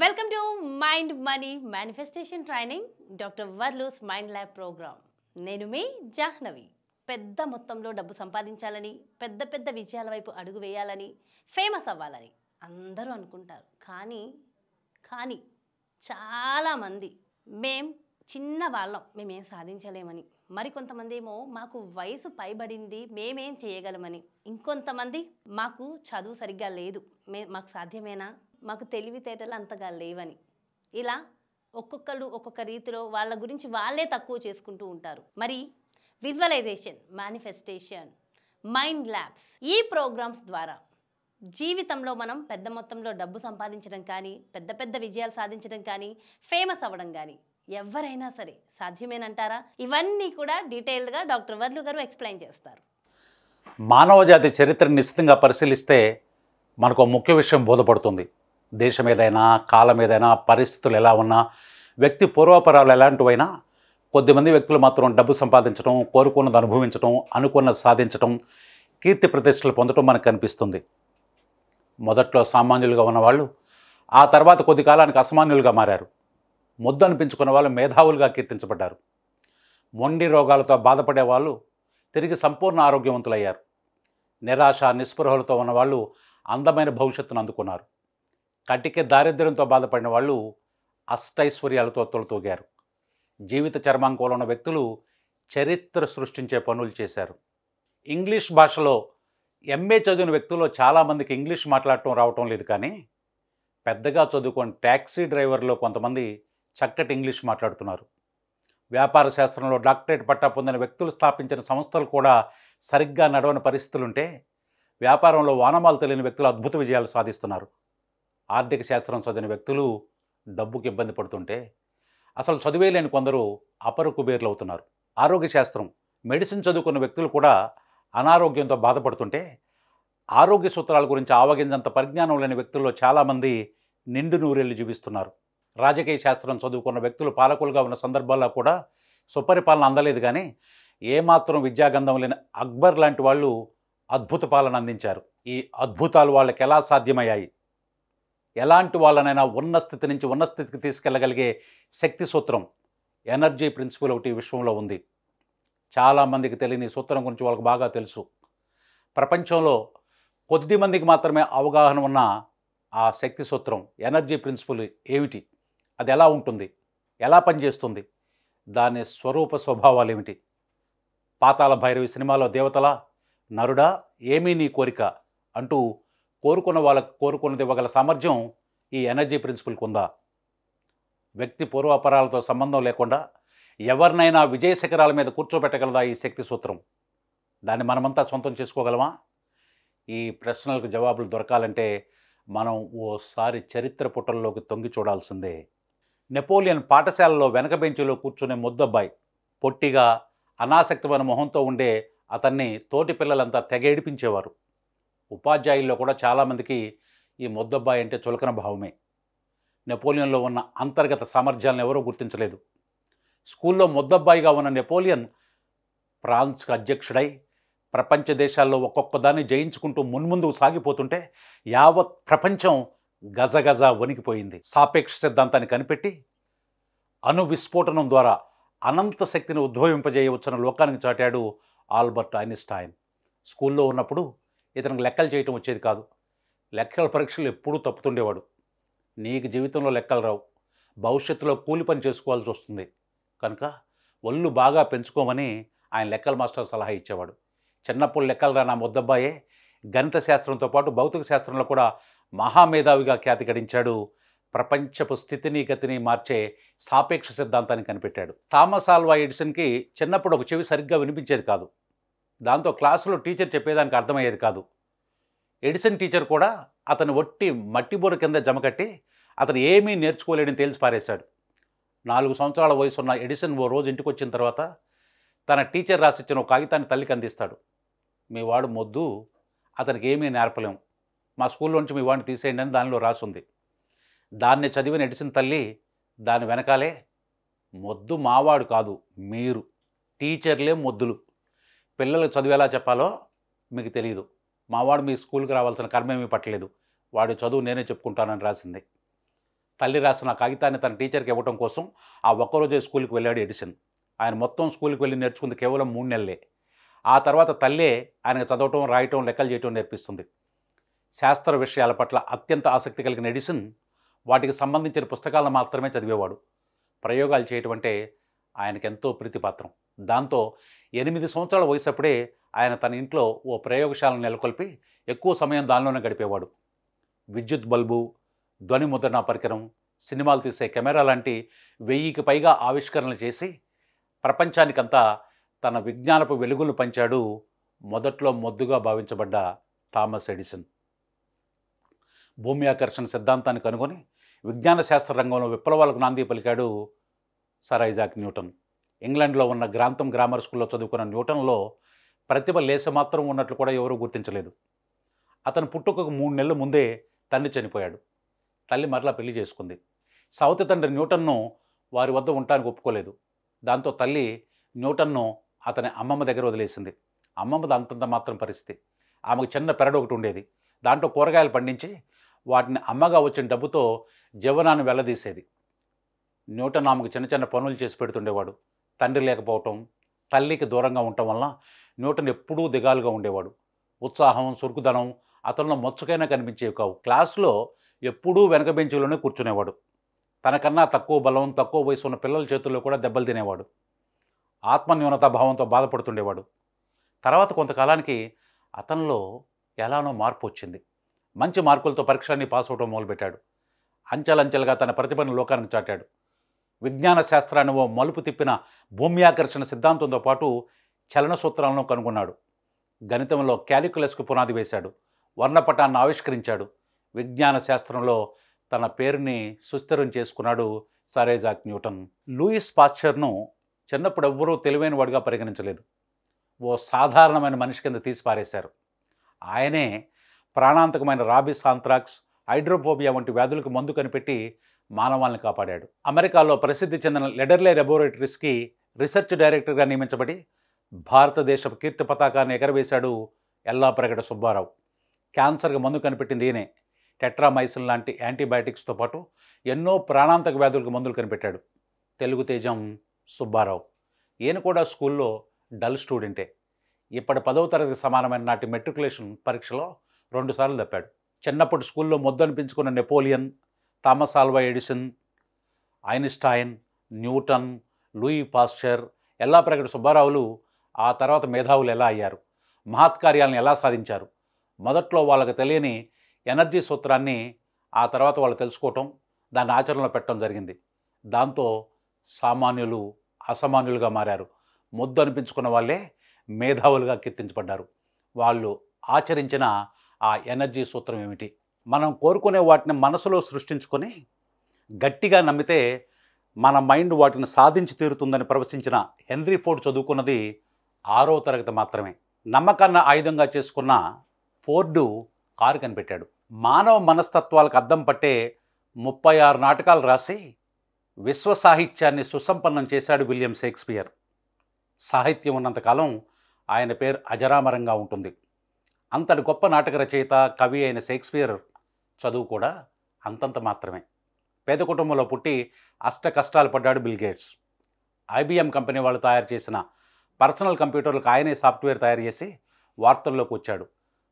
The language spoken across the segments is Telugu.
welcome to mind money manifestation training doctor వర్లూస్ మైండ్ ల్యాబ్ ప్రోగ్రామ్ నేను మీ జాహ్నవి పెద్ద మొత్తంలో డబ్బు సంపాదించాలని పెద్ద పెద్ద విజయాల వైపు అడుగు వేయాలని ఫేమస్ అవ్వాలని అందరూ అనుకుంటారు కానీ కానీ చాలామంది మేం చిన్న వాళ్ళం మేమేం సాధించలేమని మరికొంతమంది ఏమో మాకు వయసు పైబడింది మేమేం చేయగలమని ఇంకొంతమంది మాకు చదువు సరిగ్గా లేదు మే మాకు సాధ్యమేనా మాకు తెలివితేటలు అంతగా లేవని ఇలా ఒక్కొక్కరు ఒక్కొక్క రీతిలో వాళ్ళ గురించి వాళ్ళే తక్కువ చేసుకుంటూ ఉంటారు మరి విజువలైజేషన్ మేనిఫెస్టేషన్ మైండ్ ల్యాబ్స్ ఈ ప్రోగ్రామ్స్ ద్వారా జీవితంలో మనం పెద్ద మొత్తంలో డబ్బు సంపాదించడం కానీ పెద్ద పెద్ద విజయాలు సాధించడం కానీ ఫేమస్ అవ్వడం కానీ ఎవరైనా సరే సాధ్యమేనంటారా ఇవన్నీ కూడా డీటెయిల్డ్గా డాక్టర్ వర్లు గారు ఎక్స్ప్లెయిన్ చేస్తారు మానవజాతి చరిత్రను నిశ్చితంగా పరిశీలిస్తే మనకు ఒక ముఖ్య విషయం బోధపడుతుంది దేశం ఏదైనా కాలం ఏదైనా పరిస్థితులు ఎలా ఉన్నా వ్యక్తి పూర్వాపరాలు ఎలాంటివైనా కొద్దిమంది వ్యక్తులు మాత్రం డబ్బు సంపాదించడం కోరుకున్నది అనుభవించడం అనుకున్నది సాధించడం కీర్తి ప్రతిష్టలు పొందడం మనకు కనిపిస్తుంది మొదట్లో సామాన్యులుగా ఉన్నవాళ్ళు ఆ తర్వాత కొద్ది కాలానికి అసామాన్యులుగా మారారు ముద్దు అనిపించుకున్న వాళ్ళు మేధావులుగా కీర్తించబడ్డారు మొండి రోగాలతో బాధపడే వాళ్ళు తిరిగి సంపూర్ణ ఆరోగ్యవంతులయ్యారు నిరాశ నిస్పృహలతో ఉన్నవాళ్ళు అందమైన భవిష్యత్తును అందుకున్నారు కటిక దారిద్ర్యంతో బాధపడిన వాళ్ళు అష్టైశ్వర్యాలతో తొలతూగారు జీవిత చర్మాంకంలో ఉన్న వ్యక్తులు చరిత్ర సృష్టించే పనులు చేశారు ఇంగ్లీష్ భాషలో ఎంఏ చదివిన వ్యక్తుల్లో చాలామందికి ఇంగ్లీష్ మాట్లాడటం రావటం లేదు కానీ పెద్దగా చదువుకొని ట్యాక్సీ డ్రైవర్లో కొంతమంది చక్కటి ఇంగ్లీష్ మాట్లాడుతున్నారు వ్యాపార శాస్త్రంలో డాక్టరేట్ పట్టా పొందిన వ్యక్తులు స్థాపించిన సంస్థలు కూడా సరిగ్గా నడవని పరిస్థితులుంటే వ్యాపారంలో వానమాలు తెలియని వ్యక్తులు అద్భుత విజయాలు సాధిస్తున్నారు ఆర్థిక శాస్త్రం చదివిన వ్యక్తులు డబ్బుకి ఇబ్బంది పడుతుంటే అసలు చదివే లేని కొందరు అపర కుబేర్లు అవుతున్నారు ఆరోగ్య శాస్త్రం మెడిసిన్ చదువుకున్న వ్యక్తులు కూడా అనారోగ్యంతో బాధపడుతుంటే ఆరోగ్య సూత్రాల గురించి ఆవగింజంత పరిజ్ఞానం లేని వ్యక్తుల్లో చాలామంది నిండు నూరేళ్లు జీవిస్తున్నారు రాజకీయ శాస్త్రం చదువుకున్న వ్యక్తులు పాలకులుగా ఉన్న సందర్భాల్లో కూడా సుపరిపాలన అందలేదు కానీ ఏమాత్రం విద్యాగంధం లేని అక్బర్ లాంటి వాళ్ళు అద్భుత పాలన అందించారు ఈ అద్భుతాలు వాళ్ళకి ఎలా సాధ్యమయ్యాయి ఎలాంటి వాళ్ళనైనా ఉన్న స్థితి నుంచి ఉన్న స్థితికి తీసుకెళ్ళగలిగే శక్తి సూత్రం ఎనర్జీ ప్రిన్సిపల్ ఒకటి ఈ విశ్వంలో ఉంది చాలామందికి తెలియని ఈ సూత్రం గురించి వాళ్ళకి బాగా తెలుసు ప్రపంచంలో కొద్ది మందికి మాత్రమే అవగాహన ఉన్న ఆ శక్తి సూత్రం ఎనర్జీ ప్రిన్సిపల్ ఏమిటి అది ఎలా ఉంటుంది ఎలా పనిచేస్తుంది దాని స్వరూప స్వభావాలు ఏమిటి పాతాల భైరవి సినిమాలో దేవతల నరుడా ఏమీ నీ కోరిక అంటూ కోరుకున్న వాళ్ళకు కోరుకున్నది ఇవ్వగల సామర్థ్యం ఈ ఎనర్జీ ప్రిన్సిపల్కి ఉందా వ్యక్తి పూర్వాపరాలతో సంబంధం లేకుండా ఎవరినైనా విజయ శిఖరాల మీద కూర్చోబెట్టగలదా ఈ శక్తి సూత్రం దాన్ని మనమంతా సొంతం చేసుకోగలమా ఈ ప్రశ్నలకు జవాబులు దొరకాలంటే మనం ఓసారి చరిత్ర పుటల్లోకి తొంగి చూడాల్సిందే నెపోలియన్ పాఠశాలలో వెనక బెంచిలో కూర్చునే ముద్దబ్బాయి పొట్టిగా అనాసక్తమైన మొహంతో ఉండే అతన్ని తోటి పిల్లలంతా తెగ ఏడిపించేవారు ఉపాధ్యాయుల్లో కూడా చాలామందికి ఈ ముద్దబ్బాయి అంటే చులకన భావమే నెపోలియన్లో ఉన్న అంతర్గత సామర్థ్యాలను ఎవరూ గుర్తించలేదు స్కూల్లో ముద్దబ్బాయిగా ఉన్న నెపోలియన్ ఫ్రాన్స్కి అధ్యక్షుడై ప్రపంచ దేశాల్లో ఒక్కొక్క దాన్ని జయించుకుంటూ మున్ముందుకు సాగిపోతుంటే యావత్ ప్రపంచం గజగజ వణికిపోయింది సాపేక్ష సిద్ధాంతాన్ని కనిపెట్టి అణు విస్ఫోటనం ద్వారా అనంత శక్తిని ఉద్భవింపజేయవచ్చున్న లోకానికి చాటాడు ఆల్బర్ట్ ఐన్స్టైన్ స్కూల్లో ఉన్నప్పుడు ఇతనికి లెక్కలు చేయటం వచ్చేది కాదు లెక్కల పరీక్షలు ఎప్పుడూ తప్పుతుండేవాడు నీకు జీవితంలో లెక్కలు రావు భవిష్యత్తులో కూలి పని చేసుకోవాల్సి వస్తుంది కనుక ఒళ్ళు బాగా పెంచుకోమని ఆయన లెక్కల మాస్టర్ సలహా ఇచ్చేవాడు చిన్నప్పుడు లెక్కలు రా నా ముద్దబ్బాయే గణిత శాస్త్రంతో పాటు భౌతిక శాస్త్రంలో కూడా మహామేధావిగా ఖ్యాతి గడించాడు ప్రపంచపు స్థితిని గతిని మార్చే సాపేక్ష సిద్ధాంతాన్ని కనిపెట్టాడు థామస్ ఆల్వా ఎడిసన్కి చిన్నప్పుడు ఒక చెవి సరిగ్గా వినిపించేది కాదు దాంతో క్లాసులో టీచర్ చెప్పేదానికి అర్థమయ్యేది కాదు ఎడిసన్ టీచర్ కూడా అతను ఒట్టి మట్టి బొర కింద జమకట్టి అతను ఏమీ నేర్చుకోలేడని తేల్చి పారేశాడు నాలుగు సంవత్సరాల వయసు ఉన్న ఎడిసన్ ఓ రోజు ఇంటికి వచ్చిన తర్వాత తన టీచర్ రాసిచ్చిన ఒక కాగితాన్ని తల్లికి అందిస్తాడు మీ వాడు మొద్దు అతనికి ఏమీ నేర్పలేం మా స్కూల్లో నుంచి మీ వాడిని తీసేయండి అని దానిలో రాసుంది దాన్ని చదివిన ఎడిసిన తల్లి దాని వెనకాలే మొద్దు మావాడు కాదు మీరు టీచర్లే మొద్దులు పిల్లలకు చదువు ఎలా చెప్పాలో మీకు తెలియదు మావాడు మీ స్కూల్కి రావాల్సిన కర్మేమీ పట్టలేదు వాడి చదువు నేనే చెప్పుకుంటానని రాసింది తల్లి రాసిన కాగితాన్ని తన టీచర్కి ఇవ్వడం కోసం ఆ ఒక్కరోజే స్కూల్కి వెళ్ళాడు ఎడిసన్ ఆయన మొత్తం స్కూల్కి వెళ్ళి నేర్చుకుంది కేవలం మూడు నెలలే ఆ తర్వాత తల్లే ఆయనకు చదవటం రాయటం లెక్కలు చేయటం నేర్పిస్తుంది శాస్త్ర విషయాల పట్ల అత్యంత ఆసక్తి కలిగిన ఎడిసన్ వాటికి సంబంధించిన పుస్తకాలను మాత్రమే చదివేవాడు ప్రయోగాలు చేయటం అంటే ఆయనకు ఎంతో ప్రీతిపాత్రం దాంతో ఎనిమిది సంవత్సరాల వయసప్పుడే ఆయన తన ఇంట్లో ఓ ప్రయోగశాలను నెలకొల్పి ఎక్కువ సమయం దానిలోనే గడిపేవాడు విద్యుత్ బల్బు ధ్వని ముద్రణ పరికరం సినిమాలు తీసే కెమెరా లాంటి వెయ్యికి పైగా ఆవిష్కరణలు చేసి ప్రపంచానికంతా తన విజ్ఞానపు వెలుగులు పంచాడు మొదట్లో మొద్దుగా భావించబడ్డ థామస్ ఎడిసన్ భూమి ఆకర్షణ సిద్ధాంతాన్ని కనుగొని విజ్ఞాన శాస్త్ర రంగంలో విప్లవాలకు నాంది పలికాడు సర్ ఐజాక్ న్యూటన్ ఇంగ్లాండ్లో ఉన్న గ్రాంతం గ్రామర్ స్కూల్లో చదువుకున్న న్యూటన్లో ప్రతిభ లేస మాత్రం ఉన్నట్లు కూడా ఎవరూ గుర్తించలేదు అతను పుట్టుకకు మూడు నెలల ముందే తండ్రి చనిపోయాడు తల్లి మరలా పెళ్లి చేసుకుంది సౌతి తండ్రి న్యూటన్ను వారి వద్ద ఉండటానికి ఒప్పుకోలేదు దాంతో తల్లి న్యూటన్ను అతని అమ్మమ్మ దగ్గర వదిలేసింది అమ్మమ్మది అంతంత మాత్రం పరిస్థితి ఆమెకు చిన్న పెరడు ఒకటి ఉండేది దాంట్లో కూరగాయలు పండించి వాటిని అమ్మగా వచ్చిన డబ్బుతో జీవనాన్ని వెళ్ళదీసేది న్యూటన్ ఆమెకు చిన్న చిన్న పనులు చేసి పెడుతుండేవాడు తండ్రి లేకపోవటం తల్లికి దూరంగా ఉండటం వల్ల న్యూటన్ ఎప్పుడూ దిగాలుగా ఉండేవాడు ఉత్సాహం సురుకుదనం అతనిలో మచ్చుకైనా కనిపించేవి కావు క్లాసులో ఎప్పుడూ వెనక బెంచీలోనే కూర్చునేవాడు తనకన్నా తక్కువ బలం తక్కువ వయసు ఉన్న పిల్లల చేతుల్లో కూడా దెబ్బలు తినేవాడు ఆత్మన్యూనతా భావంతో బాధపడుతుండేవాడు తర్వాత కొంతకాలానికి అతనిలో ఎలానో మార్పు వచ్చింది మంచి మార్కులతో పరీక్షలన్నీ పాస్ అవడం మొదలుపెట్టాడు అంచెలంచెలుగా తన ప్రతిభను లోకానికి చాటాడు విజ్ఞాన శాస్త్రాన్ని ఓ మలుపు తిప్పిన భూమి ఆకర్షణ సిద్ధాంతంతో పాటు చలన సూత్రాలను కనుగొన్నాడు గణితంలో క్యాలిక్యులస్కు పునాది వేశాడు వర్ణపటాన్ని ఆవిష్కరించాడు విజ్ఞాన శాస్త్రంలో తన పేరుని సుస్థిరం చేసుకున్నాడు సరేజాక్ న్యూటన్ లూయిస్ పాశ్చర్ను చిన్నప్పుడు ఎవ్వరూ తెలివైన వాడిగా పరిగణించలేదు ఓ సాధారణమైన మనిషి కింద తీసి పారేశారు ఆయనే ప్రాణాంతకమైన రాబిస్ ఆంథ్రాక్స్ హైడ్రోఫోబియా వంటి వ్యాధులకు మందు కనిపెట్టి మానవాళ్ళని కాపాడాడు అమెరికాలో ప్రసిద్ధి చెందిన లెడర్లే లెబొరేటరీస్కి రీసెర్చ్ డైరెక్టర్గా నియమించబడి భారతదేశపు కీర్తి పతాకాన్ని ఎగరవేశాడు ఎల్లాప్రగడ సుబ్బారావు క్యాన్సర్కి మందు కనిపెట్టింది ఈయనే టెట్రామైసిన్ లాంటి యాంటీబయాటిక్స్తో పాటు ఎన్నో ప్రాణాంతక వ్యాధులకు మందులు కనిపెట్టాడు తెలుగు తేజం సుబ్బారావు ఈయన కూడా స్కూల్లో డల్ స్టూడెంటే ఇప్పటి పదవ తరగతి సమానమైన నాటి మెట్రికులేషన్ పరీక్షలో రెండుసార్లు తప్పాడు చిన్నప్పుడు స్కూల్లో మొద్దు అనిపించుకున్న Napoleon Thomas Alva Edison Einstein Newton Louis Pasteur Yellapragada సుబ్బారావులు ఆ తర్వాత మేధావులు ఎలా అయ్యారు మహత్కార్యాలను ఎలా సాధించారు మొదట్లో వాళ్ళకి తెలియని ఎనర్జీ సూత్రాన్ని ఆ తర్వాత వాళ్ళు తెలుసుకోవటం దాన్ని ఆచరణలో పెట్టడం జరిగింది దాంతో సామాన్యులు అసామాన్యులుగా మారారు ముద్దు అనిపించుకున్న వాళ్ళే మేధావులుగా కీర్తించబడ్డారు వాళ్ళు ఆచరించిన ఆ ఎనర్జీ సూత్రం ఏమిటి మనం కోరుకునే వాటిని మనసులో సృష్టించుకొని గట్టిగా నమ్మితే మన మైండ్ వాటిని సాధించి తీరుతుందని ప్రవచించిన హెన్రీ ఫోర్డ్ చదువుకున్నది ఆరో తరగతి మాత్రమే నమ్మకాన్ని ఆయుధంగా చేసుకున్న ఫోర్డు కారు కనిపెట్టాడు మానవ మనస్తత్వాలకు అద్దం పట్టే ముప్పై ఆరు నాటకాలు రాసి విశ్వ సాహిత్యాన్ని సుసంపన్నం చేశాడు విలియం షేక్స్పియర్ సాహిత్యం ఉన్నంతకాలం ఆయన పేరు అజరామరంగా ఉంటుంది అంతటి గొప్ప నాటక రచయిత కవి అయిన షేక్స్పియర్ చదువు కూడా అంతంత మాత్రమే పేద కుటుంబంలో పుట్టి అష్ట కష్టాలు పడ్డాడు బిల్ గేట్స్ ఐబిఎం కంపెనీ వాళ్ళు తయారు చేసిన పర్సనల్ కంప్యూటర్లకు ఆయనే సాఫ్ట్వేర్ తయారు చేసి వార్తల్లోకి వచ్చాడు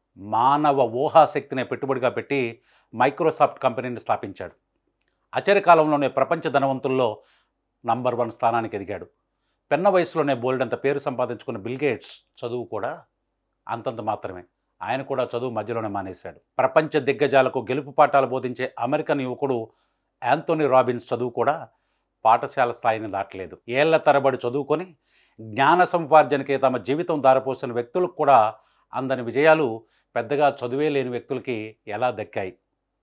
మానవ ఊహాశక్తిని పెట్టుబడిగా పెట్టి మైక్రోసాఫ్ట్ కంపెనీని స్థాపించాడు అచరకాలంలోనే ప్రపంచ ధనవంతుల్లో నంబర్ వన్ స్థానానికి ఎదిగాడు పెన్న వయసులోనే బోల్డంత పేరు సంపాదించుకున్న బిల్ గేట్స్ చదువు కూడా అంతంత మాత్రమే ఆయన కూడా చదువు మధ్యలోనే మానేశాడు ప్రపంచ దిగ్గజాలకు గెలుపు పాఠాలు బోధించే అమెరికన్ యువకుడు యాంథోనీ రాబిన్స్ చదువు కూడా పాఠశాల స్థాయిని దాటలేదు ఏళ్ల తరబడి చదువుకొని జ్ఞాన సముపార్జనకే తమ జీవితం దారపోసిన వ్యక్తులకు కూడా అందని విజయాలు పెద్దగా చదువే లేని వ్యక్తులకి ఎలా దక్కాయి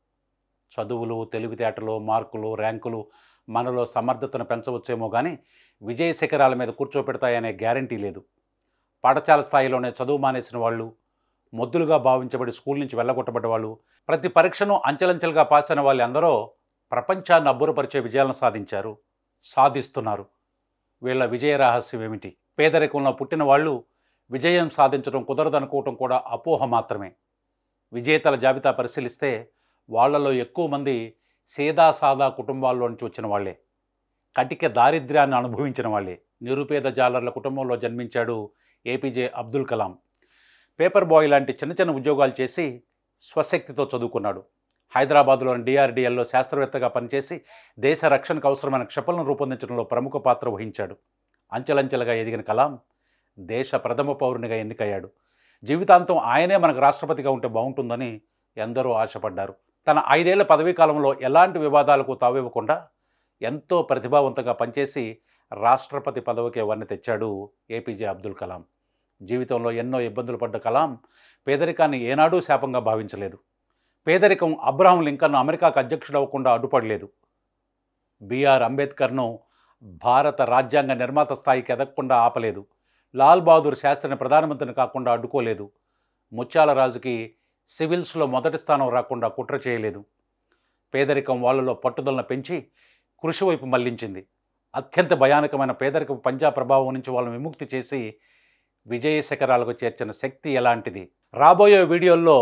చదువులు తెలివితేటలు మార్కులు ర్యాంకులు మనలో సమర్థతను పెంచవచ్చేమో కానీ విజయ శిఖరాల మీద కూర్చోపెడతాయనే గ్యారంటీ లేదు పాఠశాల స్థాయిలోనే చదువు మానేసిన వాళ్ళు మొద్దులుగా భావించబడి స్కూల్ నుంచి వెళ్ళగొట్టబడ్డ వాళ్ళు ప్రతి పరీక్షను అంచెలంచెలుగా పాస్ అయిన వాళ్ళందరూ ప్రపంచాన్ని అబ్బురపరిచే విజయాలను సాధించారు సాధిస్తున్నారు వీళ్ళ విజయ రహస్యం ఏమిటి పేదరికంలో పుట్టిన వాళ్ళు విజయం సాధించడం కుదరదనుకోవటం కూడా అపోహ మాత్రమే విజేతల జాబితా పరిశీలిస్తే వాళ్ళలో ఎక్కువ మంది సేదా సాదా కుటుంబాల్లో నుంచి వచ్చిన వాళ్ళే కటిక దారిద్ర్యాన్ని అనుభవించిన వాళ్ళే నిరుపేద జాలర్ల కుటుంబంలో జన్మించాడు ఏపీజే అబ్దుల్ కలాం పేపర్ బాయ్ లాంటి చిన్న చిన్న ఉద్యోగాలు చేసి స్వశక్తితో చదువుకున్నాడు హైదరాబాద్లోని డిఆర్డిఎల్లో శాస్త్రవేత్తగా పనిచేసి దేశ రక్షణకు అవసరమైన క్షిపణులను రూపొందించడంలో ప్రముఖ పాత్ర వహించాడు అంచెలంచెలుగా ఎదిగిన కలాం దేశ ప్రథమ పౌరునిగా ఎన్నికయ్యాడు జీవితాంతం ఆయనే మనకు రాష్ట్రపతిగా ఉంటే బాగుంటుందని ఎందరో ఆశపడ్డారు తన ఐదేళ్ల పదవీ కాలంలో ఎలాంటి వివాదాలకు తావివ్వకుండా ఎంతో ప్రతిభావంతంగా పనిచేసి రాష్ట్రపతి పదవికి వన్నె తెచ్చాడు ఏపీజే అబ్దుల్ కలాం జీవితంలో ఎన్నో ఇబ్బందులు పడ్డ కలాం పేదరికాన్ని ఏనాడూ శాపంగా భావించలేదు పేదరికం అబ్రహం లింకన్ను అమెరికాకు అధ్యక్షుడు అవ్వకుండా అడ్డుపడలేదు బిఆర్ అంబేద్కర్ను భారత రాజ్యాంగ నిర్మాత స్థాయికి ఎదగకుండా ఆపలేదు లాల్ బహదూర్ శాస్త్రిని ప్రధానమంత్రిని కాకుండా అడ్డుకోలేదు ముత్యాల రాజుకి సివిల్స్లో మొదటి స్థానం రాకుండా కుట్ర చేయలేదు పేదరికం వాళ్ళలో పట్టుదలను పెంచి కృషి వైపు మళ్లించింది అత్యంత భయానకమైన పేదరికపు పంజాబ్ ప్రభావం నుంచి వాళ్ళని విముక్తి చేసి విజయ శిఖరాలకు చేర్చిన శక్తి ఎలాంటిది రాబోయే వీడియోల్లో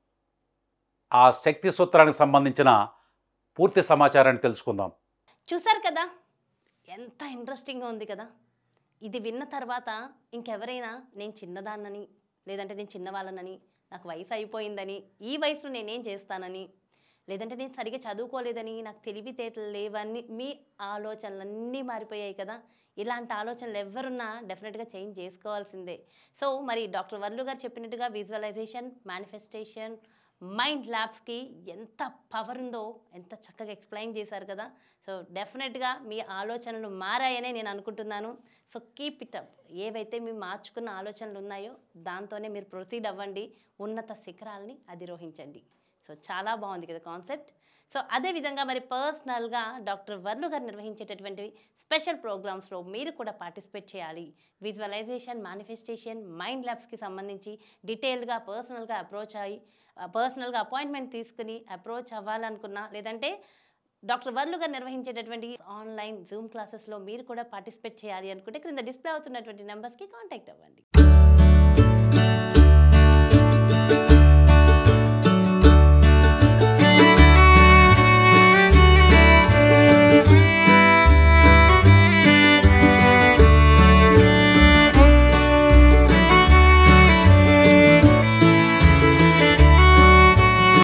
ఆ శక్తి సూత్రానికి సంబంధించిన పూర్తి సమాచారాన్ని తెలుసుకుందాం చూసారు కదా ఎంత ఇంట్రెస్టింగ్గా ఉంది కదా ఇది విన్న తర్వాత ఇంకెవరైనా నేను చిన్నదాన్నని లేదంటే నేను చిన్నవాళ్ళనని నాకు వయసు అయిపోయిందని ఈ వయసులో నేనేం చేస్తానని లేదంటే నేను సరిగా చదువుకోలేదని నాకు తెలివితేటలు లేవని మీ ఆలోచనలన్నీ మారిపోయాయి కదా ఇలాంటి ఆలోచనలు ఎవరున్నా డెఫినెట్గా చేంజ్ చేసుకోవాల్సిందే సో మరి డాక్టర్ వర్లు గారు చెప్పినట్టుగా విజువలైజేషన్ మేనిఫెస్టేషన్ మైండ్ ల్యాబ్స్కి ఎంత పవర్ ఉందో ఎంత చక్కగా ఎక్స్ప్లెయిన్ చేశారు కదా సో డెఫినెట్గా మీ ఆలోచనలు మారాయనే నేను అనుకుంటున్నాను సో కీప్ ఇట్ అప్ ఏవైతే మీరు మార్చుకున్న ఆలోచనలు ఉన్నాయో దాంతోనే మీరు ప్రొసీడ్ అవ్వండి ఉన్నత శిఖరాల్ని అధిరోహించండి సో చాలా బాగుంది కదా కాన్సెప్ట్ సో అదేవిధంగా మరి పర్సనల్గా డాక్టర్ వర్లు గారు నిర్వహించేటటువంటి స్పెషల్ ప్రోగ్రామ్స్లో మీరు కూడా పార్టిసిపేట్ చేయాలి విజువలైజేషన్ మేనిఫెస్టేషన్ మైండ్ ల్యాబ్స్కి సంబంధించి డీటెయిల్గా పర్సనల్గా అప్రోచ్ అయ్యి పర్సనల్గా అపాయింట్మెంట్ తీసుకుని అప్రోచ్ అవ్వాలనుకున్నా లేదంటే డాక్టర్ వర్లు గారు నిర్వహించేటటువంటి ఆన్లైన్ జూమ్ క్లాసెస్లో మీరు కూడా పార్టిసిపేట్ చేయాలి అనుకుంటే క్రింద డిస్ప్లే అవుతున్నటువంటి నెంబర్స్కి కాంటాక్ట్ అవ్వండి